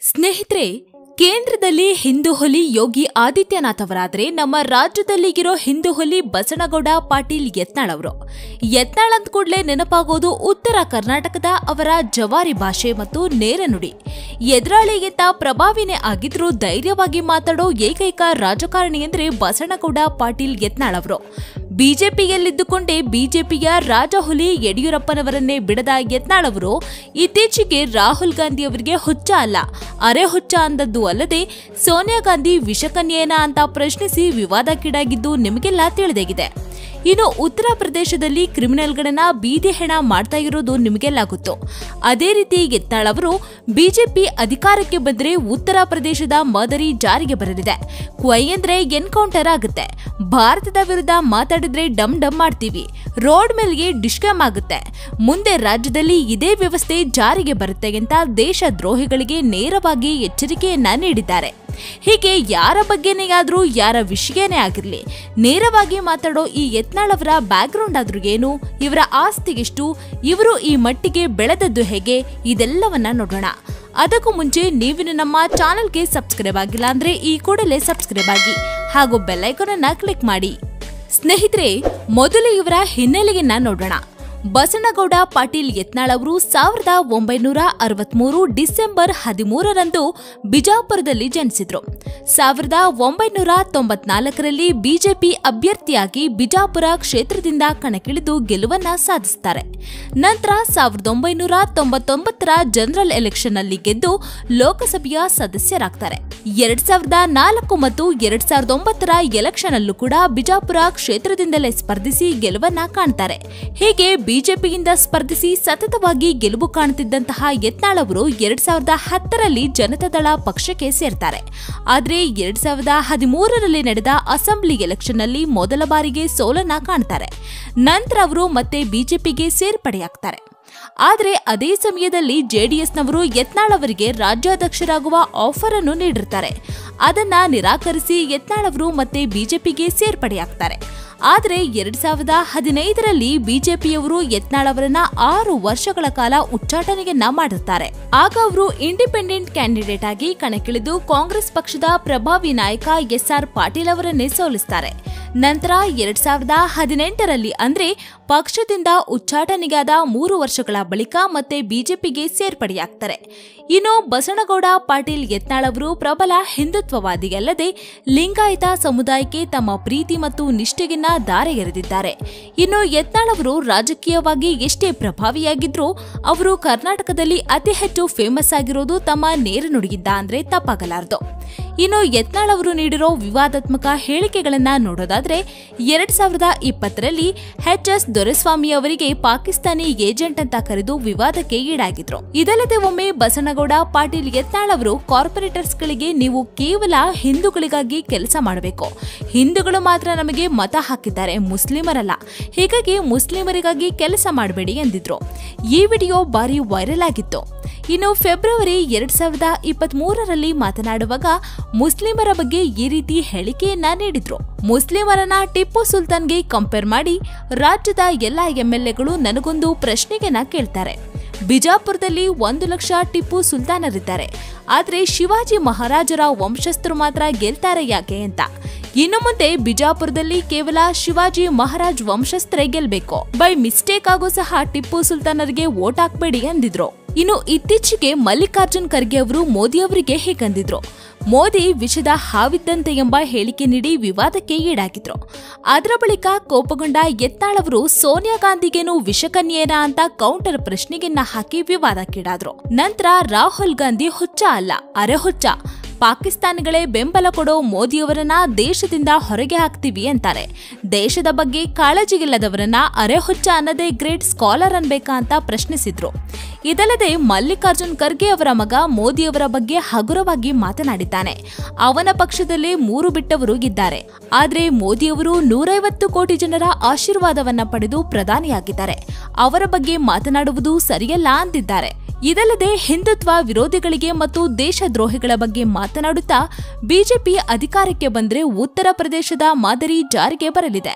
ಸ್ನೇಹಿತರೆ ಕೇಂದ್ರದಲ್ಲಿ ಹಿಂದೂ ಹುಲಿ ಯೋಗಿ ಆದಿತ್ಯನಾಥ್ ಅವರಾದ್ರೆ ನಮ್ಮ ರಾಜ್ಯದಲ್ಲಿಗಿರೋ ಹಿಂದೂ ಹುಲಿ ಬಸನಗೌಡ ಪಾಟೀಲ್ ಯತ್ನಾಳ್ ಅವರು ಯತ್ನಾಳ್ ಅಂದ ಕೂಡಲೇ ನೆನಪಾಗೋದು ಉತ್ತರ ಕರ್ನಾಟಕದ ಅವರ ಜವಾರಿ ಭಾಷೆ ಮತ್ತು ನೇರ ನುಡಿ ಎದುರಾಳಿಗಿಂತ ಪ್ರಭಾವಿನೇ ಆಗಿದ್ರೂ ಧೈರ್ಯವಾಗಿ ಮಾತಾಡೋ ಏಕೈಕ ರಾಜಕಾರಣಿ ಎಂದ್ರೆ ಬಸನಗೌಡ ಪಾಟೀಲ್ ಯತ್ನಾಳ್ ಅವರು ಬಿಜೆಪಿಯಲ್ಲಿದ್ದುಕೊಂಡೇ ಬಿಜೆಪಿಯ ರಾಜಹುಲಿ ಯಡಿಯೂರಪ್ಪನವರನ್ನೇ ಬಿಡದ ಯತ್ನಾಳ್ ಅವರು ಇತ್ತೀಚೆಗೆ ರಾಹುಲ್ ಗಾಂಧಿ ಅವರಿಗೆ ಹುಚ್ಚ ಅಲ್ಲ ಅರೆ ಹುಚ್ಚ ಅಂದದ್ದು ಅಲ್ಲದೆ ಸೋನಿಯಾ ಗಾಂಧಿ ವಿಷಕನ್ಯೇನ ಅಂತ ಪ್ರಶ್ನಿಸಿ ವಿವಾದಕ್ಕೀಡಾಗಿದ್ದು ನಿಮಗೆಲ್ಲ ತಿಳಿದಾಗಿದೆ ಇನ್ನು ಉತ್ತರ ಪ್ರದೇಶದಲ್ಲಿ ಕ್ರಿಮಿನಲ್ಗಳನ್ನ ಬೀದಿ ಹೆಣ ಮಾಡ್ತಾ ಇರೋದು ನಿಮಗೆಲ್ಲ ಗೊತ್ತು ಅದೇ ರೀತಿ ಯತ್ನಾಳ್ ಅವರು ಬಿಜೆಪಿ ಅಧಿಕಾರಕ್ಕೆ ಬಂದ್ರೆ ಉತ್ತರ ಪ್ರದೇಶದ ಮಾದರಿ ಜಾರಿಗೆ ಬರಲಿದೆ ಕ್ವೈ ಅಂದ್ರೆ ಎನ್ಕೌಂಟರ್ ಆಗುತ್ತೆ ಭಾರತದ ವಿರುದ್ಧ ಮಾತಾಡಿದ್ರೆ ಡಮ್ ಡಮ್ ಮಾಡ್ತೀವಿ ರೋಡ್ ಮೇಲ್ಗೆ ಡಿಸ್ಕಮ್ ಆಗುತ್ತೆ ಮುಂದೆ ರಾಜ್ಯದಲ್ಲಿ ಇದೇ ವ್ಯವಸ್ಥೆ ಜಾರಿಗೆ ಬರುತ್ತೆ ಅಂತ ದೇಶ ದ್ರೋಹಿಗಳಿಗೆ ನೇರವಾಗಿ ಎಚ್ಚರಿಕೆಯನ್ನ ನೀಡಿದ್ದಾರೆ ಹೀಗೆ ಯಾರ ಬಗ್ಗೆನೇ ಆದ್ರೂ ಯಾರ ವಿಷಯನೇ ಆಗಿರ್ಲಿ ನೇರವಾಗಿ ಮಾತಾಡೋ ಈ ಯತ್ನಾಳ್ ಅವರ ಬ್ಯಾಕ್ಗ್ರೌಂಡ್ ಆದ್ರೂ ಏನು ಇವರ ಆಸ್ತಿಗೆಷ್ಟು ಇವರು ಈ ಮಟ್ಟಿಗೆ ಬೆಳೆದದ್ದು ಹೇಗೆ ಇದೆಲ್ಲವನ್ನ ನೋಡೋಣ ಅದಕ್ಕೂ ಮುಂಚೆ ನೀವಿನ್ನು ನಮ್ಮ ಚಾನೆಲ್ಗೆ ಸಬ್ಸ್ಕ್ರೈಬ್ ಆಗಿಲ್ಲ ಅಂದ್ರೆ ಈ ಕೂಡಲೇ ಸಬ್ಸ್ಕ್ರೈಬ್ ಆಗಿ ಹಾಗೂ ಬೆಲ್ಲೈಕನ್ ಅನ್ನ ಕ್ಲಿಕ್ ಮಾಡಿ ಸ್ನೇಹಿತರೆ ಮೊದಲು ಇವರ ಹಿನ್ನೆಲೆಯನ್ನ ನೋಡೋಣ ಬಸನಗೌಡ ಪಾಟೀಲ್ ಯತ್ನಾಳ್ ಅವರು ಸಾವಿರದ ಒಂಬೈನೂರ ಅರವತ್ಮೂರು ಡಿಸೆಂಬರ್ ಹದಿಮೂರರಂದು ಬಿಜಾಪುರದಲ್ಲಿ ಜನಿಸಿದ್ರು ಸಾವಿರದ ಒಂಬೈನೂರ ತೊಂಬತ್ನಾಲ್ಕರಲ್ಲಿ ಬಿಜೆಪಿ ಅಭ್ಯರ್ಥಿಯಾಗಿ ಬಿಜಾಪುರ ಕ್ಷೇತ್ರದಿಂದ ಕಣಕ್ಕಿಳಿದು ಗೆಲುವನ್ನ ಸಾಧಿಸುತ್ತಾರೆ ನಂತರ ಸಾವಿರದ ಒಂಬೈನೂರ ತೊಂಬತ್ತೊಂಬತ್ತರ ಜನರಲ್ ಎಲೆಕ್ಷನ್ ನಲ್ಲಿ ಗೆದ್ದು ಲೋಕಸಭೆಯ ಸದಸ್ಯರಾಗ್ತಾರೆ ಎರಡ್ ಸಾವಿರದ ನಾಲ್ಕು ಮತ್ತು ಎರಡ್ ಸಾವಿರದ ಒಂಬತ್ತರ ಎಲೆಕ್ಷನ್ ಅಲ್ಲೂ ಕೂಡ ಬಿಜಾಪುರ ಕ್ಷೇತ್ರದಿಂದಲೇ ಸ್ಪರ್ಧಿಸಿ ಗೆಲುವನ್ನ ಕಾಣ್ತಾರೆ ಹೀಗೆ ಬಿಜೆಪಿಯಿಂದ ಸ್ಪರ್ಧಿಸಿ ಸತತವಾಗಿ ಗೆಲುವು ಕಾಣುತ್ತಿದ್ದಂತಹ ಯತ್ನಾಳ್ ಅವರು ಎರಡ್ ಸಾವಿರದ ಹತ್ತರಲ್ಲಿ ಜನತಾದಳ ಪಕ್ಷಕ್ಕೆ ಸೇರ್ತಾರೆ ಆದ್ರೆ ಎರಡ್ ಸಾವಿರದ ಹದಿಮೂರರಲ್ಲಿ ನಡೆದ ಅಸೆಂಬ್ಲಿ ಎಲೆಕ್ಷನ್ ನಲ್ಲಿ ಮೊದಲ ಬಾರಿಗೆ ಸೋಲನ್ನ ಕಾಣ್ತಾರೆ ನಂತರ ಅವರು ಮತ್ತೆ ಬಿಜೆಪಿಗೆ ಸೇರ್ಪಡೆಯಾಗ್ತಾರೆ ಆದರೆ ಅದೇ ಸಮಯದಲ್ಲಿ ಜೆಡಿಎಸ್ನವರು ಯತ್ನಾಳ್ ಅವರಿಗೆ ರಾಜ್ಯಾಧ್ಯಕ್ಷರಾಗುವ ಆಫರ್ ಅನ್ನು ನೀಡಿರ್ತಾರೆ ಅದನ್ನ ನಿರಾಕರಿಸಿ ಯತ್ನಾಳ್ ಅವರು ಮತ್ತೆ ಬಿಜೆಪಿಗೆ ಸೇರ್ಪಡೆಯಾಗ್ತಾರೆ ಆದರೆ ಎರಡ್ ಸಾವಿರದ ಹದಿನೈದರಲ್ಲಿ ಬಿಜೆಪಿಯವರು ಯತ್ನಾಳ್ ಅವರನ್ನ ಆರು ವರ್ಷಗಳ ಕಾಲ ಉಚ್ಚಾಟನೆಯನ್ನ ಮಾಡುತ್ತಾರೆ ಆಗ ಅವರು ಇಂಡಿಪೆಂಡೆಂಟ್ ಕ್ಯಾಂಡಿಡೇಟ್ ಆಗಿ ಕಣಕ್ಕಿಳಿದು ಕಾಂಗ್ರೆಸ್ ಪಕ್ಷದ ಪ್ರಭಾವಿ ನಾಯಕ ಎಸ್ಆರ್ ಪಾಟೀಲ್ ಅವರನ್ನೇ ಸೋಲಿಸ್ತಾರೆ ನಂತರ ಎರಡ್ ಸಾವಿರದ ಹದಿನೆಂಟರಲ್ಲಿ ಅಂದ್ರೆ ಪಕ್ಷದಿಂದ ಉಚ್ಚಾಟನೆಗಾದ ಮೂರು ವರ್ಷಗಳ ಬಳಿಕ ಮತ್ತೆ ಬಿಜೆಪಿಗೆ ಸೇರ್ಪಡೆಯಾಗ್ತಾರೆ ಇನ್ನು ಬಸನಗೌಡ ಪಾಟೀಲ್ ಯತ್ನಾಳ್ ಅವರು ಪ್ರಬಲ ಹಿಂದುತ್ವವಾದಿಯಲ್ಲದೆ ಲಿಂಗಾಯತ ಸಮುದಾಯಕ್ಕೆ ತಮ್ಮ ಪ್ರೀತಿ ಮತ್ತು ನಿಷ್ಠೆಗಿನ್ನ ದಾರೆ ಎರೆದಿದ್ದಾರೆ ಇನ್ನು ಯತ್ನಾಳ್ ಅವರು ರಾಜಕೀಯವಾಗಿ ಎಷ್ಟೇ ಪ್ರಭಾವಿಯಾಗಿದ್ರೂ ಅವರು ಕರ್ನಾಟಕದಲ್ಲಿ ಅತಿ ಹೆಚ್ಚು ಫೇಮಸ್ ಆಗಿರೋದು ತಮ್ಮ ನೇರ ನುಡಿಗಿದ್ದ ಅಂದ್ರೆ ತಪ್ಪಾಗಲಾರದು ಇನ್ನು ಯತ್ನಾಳ್ ಅವರು ನೀಡಿರೋ ವಿವಾದಾತ್ಮಕ ಹೇಳಿಕೆಗಳನ್ನ ನೋಡೋದಾದ್ರೆ ಎರಡ್ ಸಾವಿರದ ಇಪ್ಪತ್ತರಲ್ಲಿ ಎಚ್ ಎಸ್ ದೊರೆಸ್ವಾಮಿ ಅವರಿಗೆ ಪಾಕಿಸ್ತಾನಿ ಏಜೆಂಟ್ ಅಂತ ಕರೆದು ವಿವಾದಕ್ಕೆ ಈಡಾಗಿದ್ರು ಇದಲ್ಲದೆ ಒಮ್ಮೆ ಬಸನಗೌಡ ಪಾಟೀಲ್ ಯತ್ನಾಳ್ ಅವರು ಕಾರ್ಪೊರೇಟರ್ಸ್ಗಳಿಗೆ ನೀವು ಕೇವಲ ಹಿಂದೂಗಳಿಗಾಗಿ ಕೆಲಸ ಮಾಡಬೇಕು ಹಿಂದೂಗಳು ಮಾತ್ರ ನಮಗೆ ಮತ ಹಾಕಿದ್ದಾರೆ ಮುಸ್ಲಿಮರಲ್ಲ ಹೀಗಾಗಿ ಮುಸ್ಲಿಮರಿಗಾಗಿ ಕೆಲಸ ಮಾಡಬೇಡಿ ಎಂದಿದ್ರು ಈ ವಿಡಿಯೋ ಬಾರಿ ವೈರಲ್ ಆಗಿತ್ತು ಇನ್ನು ಫೆಬ್ರವರಿ ಎರಡ್ ಸಾವಿರದ ಇಪ್ಪತ್ತ್ ಮೂರರಲ್ಲಿ ಮಾತನಾಡುವಾಗ ಮುಸ್ಲಿಮರ ಬಗ್ಗೆ ಈ ರೀತಿ ಹೇಳಿಕೆಯನ್ನ ನೀಡಿದ್ರು ಮುಸ್ಲಿಮರನ್ನ ಟಿಪ್ಪು ಸುಲ್ತಾನ್ಗೆ ಕಂಪೇರ್ ಮಾಡಿ ರಾಜ್ಯದ ಎಲ್ಲ ಎಂಎಲ್ಎಗಳು ನನಗೊಂದು ಪ್ರಶ್ನೆಗೆನ ಕೇಳ್ತಾರೆ ಬಿಜಾಪುರದಲ್ಲಿ ಒಂದು ಲಕ್ಷ ಟಿಪ್ಪು ಸುಲ್ತಾನರಿದ್ದಾರೆ ಆದ್ರೆ ಶಿವಾಜಿ ಮಹಾರಾಜರ ವಂಶಸ್ಥರು ಮಾತ್ರ ಗೆಲ್ತಾರೆ ಯಾಕೆ ಅಂತ ಇನ್ನು ಮುಂದೆ ಬಿಜಾಪುರದಲ್ಲಿ ಕೇವಲ ಶಿವಾಜಿ ಮಹಾರಾಜ್ ವಂಶಸ್ಥರೇ ಗೆಲ್ಬೇಕು ಬೈ ಮಿಸ್ಟೇಕ್ ಆಗೋ ಸಹ ಟಿಪ್ಪು ಸುಲ್ತಾನರಿಗೆ ವೋಟ್ ಹಾಕ್ಬೇಡಿ ಅಂದಿದ್ರು ಇನ್ನು ಇತ್ತೀಚೆಗೆ ಮಲ್ಲಿಕಾರ್ಜುನ್ ಖರ್ಗೆ ಅವರು ಮೋದಿ ಅವರಿಗೆ ಹೀಗಂದಿದ್ರು ಮೋದಿ ವಿಷದ ಹಾವಿದ್ದಂತೆ ಎಂಬ ಹೇಳಿಕೆ ನೀಡಿ ವಿವಾದಕ್ಕೆ ಈಡಾಗಿದ್ರು ಅದರ ಬಳಿಕ ಕೋಪಗೊಂಡ ಯತ್ನಾಳ್ ಅವರು ಸೋನಿಯಾ ಗಾಂಧಿಗೇನು ವಿಷಕನ್ಯೇನ ಅಂತ ಕೌಂಟರ್ ಪ್ರಶ್ನೆಗೆನ್ನ ಹಾಕಿ ವಿವಾದಕ್ಕೀಡಾದ್ರು ನಂತರ ರಾಹುಲ್ ಗಾಂಧಿ ಹುಚ್ಚ ಅಲ್ಲ ಅರೆ ಹುಚ್ಚ ಪಾಕಿಸ್ತಾನಿಗಳೇ ಬೆಂಬಲ ಕೊಡೋ ಮೋದಿಯವರನ್ನ ದೇಶದಿಂದ ಹೊರಗೆ ಹಾಕ್ತೀವಿ ಅಂತಾರೆ ದೇಶದ ಬಗ್ಗೆ ಕಾಳಜಿಗಿಲ್ಲದವರನ್ನ ಅರೆ ಹುಚ್ಚ ಅನ್ನದೇ ಗ್ರೇಟ್ ಸ್ಕಾಲರ್ ಅನ್ಬೇಕಾ ಅಂತ ಪ್ರಶ್ನಿಸಿದ್ರು ಇದಲ್ಲದೆ ಮಲ್ಲಿಕಾರ್ಜುನ್ ಖರ್ಗೆ ಅವರ ಮಗ ಮೋದಿಯವರ ಬಗ್ಗೆ ಹಗುರವಾಗಿ ಮಾತನಾಡಿದ್ದಾನೆ ಅವನ ಪಕ್ಷದಲ್ಲಿ ಮೂರು ಬಿಟ್ಟವರು ಇದ್ದಾರೆ ಆದ್ರೆ ಮೋದಿಯವರು ನೂರೈವತ್ತು ಕೋಟಿ ಜನರ ಆಶೀರ್ವಾದವನ್ನ ಪಡೆದು ಪ್ರಧಾನಿಯಾಗಿದ್ದಾರೆ ಅವರ ಬಗ್ಗೆ ಮಾತನಾಡುವುದು ಸರಿಯಲ್ಲ ಅಂದಿದ್ದಾರೆ ಇದಲ್ಲದೆ ಹಿಂದುತ್ವ ವಿರೋಧಿಗಳಿಗೆ ಮತ್ತು ದೇಶದ್ರೋಹಿಗಳ ಬಗ್ಗೆ ಮಾತನಾಡುತ್ತಾ ಬಿಜೆಪಿ ಅಧಿಕಾರಕ್ಕೆ ಬಂದ್ರೆ ಉತ್ತರ ಪ್ರದೇಶದ ಮಾದರಿ ಜಾರಿಗೆ ಬರಲಿದೆ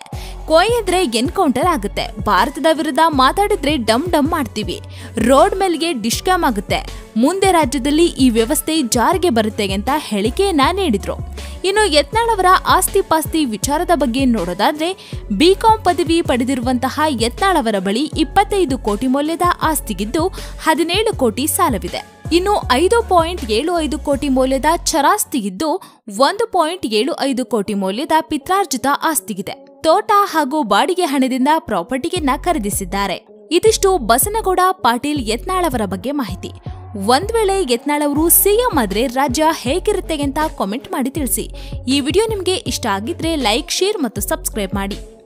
ಕೊಯ್ಯಿದ್ರೆ ಎನ್ಕೌಂಟರ್ ಆಗುತ್ತೆ ಭಾರತದ ವಿರುದ್ಧ ಮಾತಾಡಿದ್ರೆ ಡಮ್ ಡಮ್ ಮಾಡ್ತೀವಿ ರೋಡ್ ಮೇಲ್ಗೆ ಡಿಶ್ಕಾಮ್ ಆಗುತ್ತೆ ಮುಂದೆ ರಾಜ್ಯದಲ್ಲಿ ಈ ವ್ಯವಸ್ಥೆ ಜಾರಿಗೆ ಬರುತ್ತೆ ಅಂತ ಹೇಳಿಕೆಯನ್ನ ನೀಡಿದ್ರು ಇನ್ನು ಯತ್ನಾಳ್ ಅವರ ಆಸ್ತಿ ಪಾಸ್ತಿ ವಿಚಾರದ ಬಗ್ಗೆ ನೋಡೋದಾದ್ರೆ ಬಿಕಾಂ ಪದವಿ ಪಡೆದಿರುವಂತಹ ಯತ್ನಾಳ್ ಅವರ ಬಳಿ ಇಪ್ಪತ್ತೈದು ಕೋಟಿ ಮೌಲ್ಯದ ಆಸ್ತಿಗಿದ್ದು ಹದಿನೇಳು ಕೋಟಿ ಸಾಲವಿದೆ ಇನ್ನು ಐದು ಪಾಯಿಂಟ್ ಏಳು ಐದು ಕೋಟಿ ಮೌಲ್ಯದ ಚರಾಸ್ತಿಗಿದ್ದು ಒಂದು ಪಾಯಿಂಟ್ ಏಳು ಐದು ಕೋಟಿ ಮೌಲ್ಯದ ಪಿತ್ರಾರ್ಜಿತ ಆಸ್ತಿಗಿದೆ ತೋಟ ಹಾಗೂ ಬಾಡಿಗೆ ಹಣದಿಂದ ಪ್ರಾಪರ್ಟಿಯನ್ನ ಖರೀದಿಸಿದ್ದಾರೆ ಇದಿಷ್ಟು ಬಸನಗೌಡ ಪಾಟೀಲ್ ಯತ್ನಾಳ್ ಅವರ ಬಗ್ಗೆ ಮಾಹಿತಿ ಒಂದ್ ವೇಳೆ ಯತ್ನಾಳ್ ಅವರು ಸಿಎಂ ಆದ್ರೆ ರಾಜ್ಯ ಹೇಗಿರುತ್ತೆ ಅಂತ ಕಾಮೆಂಟ್ ಮಾಡಿ ತಿಳಿಸಿ ಈ ವಿಡಿಯೋ ನಿಮಗೆ ಇಷ್ಟ ಆಗಿದ್ರೆ ಲೈಕ್ ಶೇರ್ ಮತ್ತು ಸಬ್ಸ್ಕ್ರೈಬ್ ಮಾಡಿ